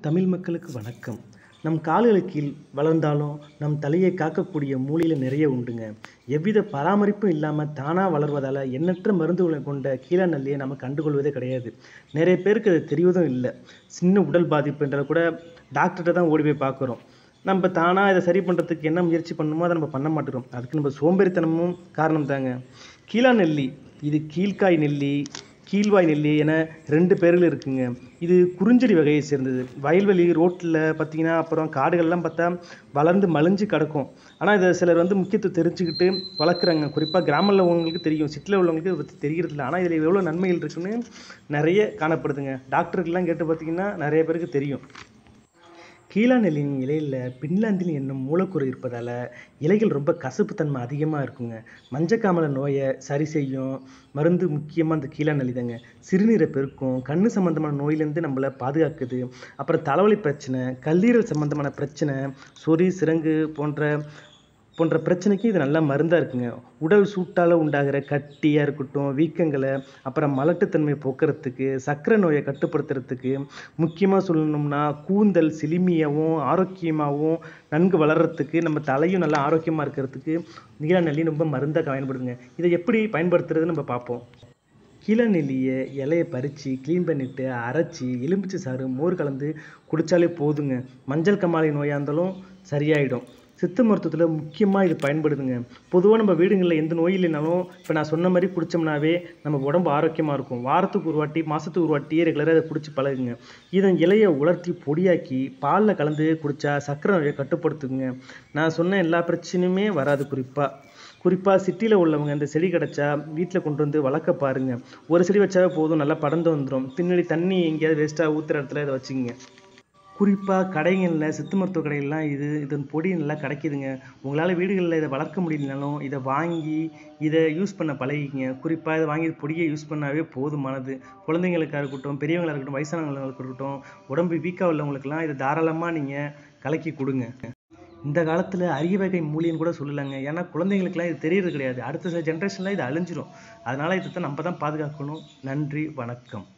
தமிழ் மக்களுக்கு வணக்கம் நம் கால்களுக்கு கீழ் வளர்ந்தாலும் நம் தலையை காக்கக்கூடிய மூலிகை நிறைய உண்டுங்க எவ்வித பராமரிப்பும் இல்லாமல் தானாக வளர்வதால் எண்ணற்ற மருந்துகளை கொண்ட கீழாநெல்லியை நம்ம கண்டுகொள்வதே கிடையாது நிறைய பேருக்கு அது தெரிவதும் இல்லை சின்ன உடல் பாதிப்புன்றது கூட டாக்டர்கிட்ட தான் ஓடி போய் பார்க்குறோம் நம்ம தானாக இதை சரி பண்ணுறதுக்கு என்ன முயற்சி பண்ணணுமோ அதை நம்ம பண்ண மாட்டேறோம் அதுக்கு நம்ம சோம்பேறித்தனமும் காரணம் தாங்க கீழா நெல்லி இது கீழ்காய் நெல்லி கீழ்வாய் நெல்லி என ரெண்டு பேர்கள் இருக்குங்க இது குறிஞ்செடி வகையை சேர்ந்தது வயல்வெளி ரோட்டில் பார்த்தீங்கன்னா அப்புறம் காடுகள்லாம் பார்த்தா வளர்ந்து மலிஞ்சு கிடக்கும் ஆனால் இதை சிலர் வந்து முக்கியத்துவம் தெரிஞ்சுக்கிட்டு வளர்க்குறாங்க குறிப்பாக கிராமத்தில் உள்ளவங்களுக்கு தெரியும் சிட்டியில் உள்ளவங்களுக்கு இதை பற்றி தெரியறதில்ல ஆனால் இதில் எவ்வளோ நன்மைகள் இருக்குன்னு நிறைய காணப்படுதுங்க டாக்டருக்கெல்லாம் கேட்டு பார்த்தீங்கன்னா நிறைய பேருக்கு தெரியும் கீழாநெல்லின் இலையில் பின்லாந்தின் என்னும் மூலக்கூறு இருப்பதால் இலைகள் ரொம்ப கசப்புத்தன்மை அதிகமாக இருக்குங்க மஞ்சக்காமலை நோயை சரி செய்யும் மருந்து முக்கியமாக அந்த கீழாநெல்லி தாங்க சிறுநீரை பெருக்கும் கண்ணு சம்மந்தமான நோயிலேருந்து நம்மளை பாதுகாக்குது அப்புறம் தலைவலி பிரச்சனை கல்லீரல் சம்மந்தமான பிரச்சனை சொறி சிரங்கு போன்ற போன்ற பிரச்சனைக்கு இது நல்ல மருந்தாக இருக்குங்க உடல் சூட்டால் உண்டாகிற கட்டியாக இருக்கட்டும் வீக்கங்களை அப்புறம் மலட்டுத்தன்மையை போக்குறதுக்கு சர்க்கரை நோயை கட்டுப்படுத்துறதுக்கு முக்கியமாக சொல்லணும்னா கூந்தல் சிலிமியாகவும் ஆரோக்கியமாகவும் நன்கு வளர்கிறதுக்கு நம்ம தலையும் நல்லா ஆரோக்கியமாக இருக்கிறதுக்கு நீலநெல்லி ரொம்ப மருந்தாக பயன்படுதுங்க இதை எப்படி பயன்படுத்துறதுன்னு நம்ம பார்ப்போம் கீழநெல்லியை இலையை பறித்து க்ளீன் பண்ணிவிட்டு அரைச்சி எலும்பிச்சை சாறு மோர் கலந்து குடித்தாலே போதுங்க மஞ்சள் கமாலை நோயாக இருந்தாலும் சரியாயிடும் சித்த மருத்துவத்தில் முக்கியமாக இது பயன்படுதுங்க பொதுவாக நம்ம வீடுகளில் எந்த நோய் இல்லைனாலும் இப்போ நான் சொன்ன மாதிரி குடித்தோம்னாவே நம்ம உடம்பு ஆரோக்கியமாக இருக்கும் வாரத்துக்கு ஒரு வாட்டி மாதத்துக்கு ஒரு வாட்டி ரெகுலராக இதை குடிச்சு பழகுங்க இதன் இலையை உலர்த்தி பொடியாக்கி பாலில் கலந்து குடித்தா சர்க்கரை நோயை கட்டுப்படுத்துங்க நான் சொன்ன எல்லா பிரச்சனையுமே வராது குறிப்பாக குறிப்பாக சிட்டியில் உள்ளவங்க இந்த செடி கிடச்சா வீட்டில் கொண்டு வந்து வளர்க்க பாருங்க ஒரு செடி வச்சாவே போதும் நல்லா படர்ந்து வந்துடும் பின்னாடி தண்ணி எங்கேயாவது வேஸ்ட்டாக ஊற்றுற இடத்துல இதை வச்சுக்கோங்க குறிப்பாக கடைகளில் சித்து மருத்துவ கடைகள்லாம் இது இதன் பொடி நல்லா கிடைக்குதுங்க உங்களால் வீடுகளில் இதை வளர்க்க முடியலனாலும் இதை வாங்கி இதை யூஸ் பண்ண பழகிங்க குறிப்பாக இதை வாங்கி பொடியை யூஸ் பண்ணாவே போதுமானது குழந்தைங்களுக்காக இருக்கட்டும் பெரியவங்களாக இருக்கட்டும் வயசானவங்களாக இருக்கட்டும் உடம்பு வீக்காக உள்ளவங்களுக்கெல்லாம் இதை தாராளமாக நீங்கள் கலக்கி கொடுங்க இந்த காலத்தில் அரிய வகை மூலியம் கூட சொல்லலைங்க ஏன்னா குழந்தைங்களுக்குலாம் இது தெரியறது கிடையாது அடுத்த ஜென்ரேஷனில் இது அழிஞ்சிரும் அதனால் இதை தான் நம்ம தான் பாதுகாக்கணும் நன்றி வணக்கம்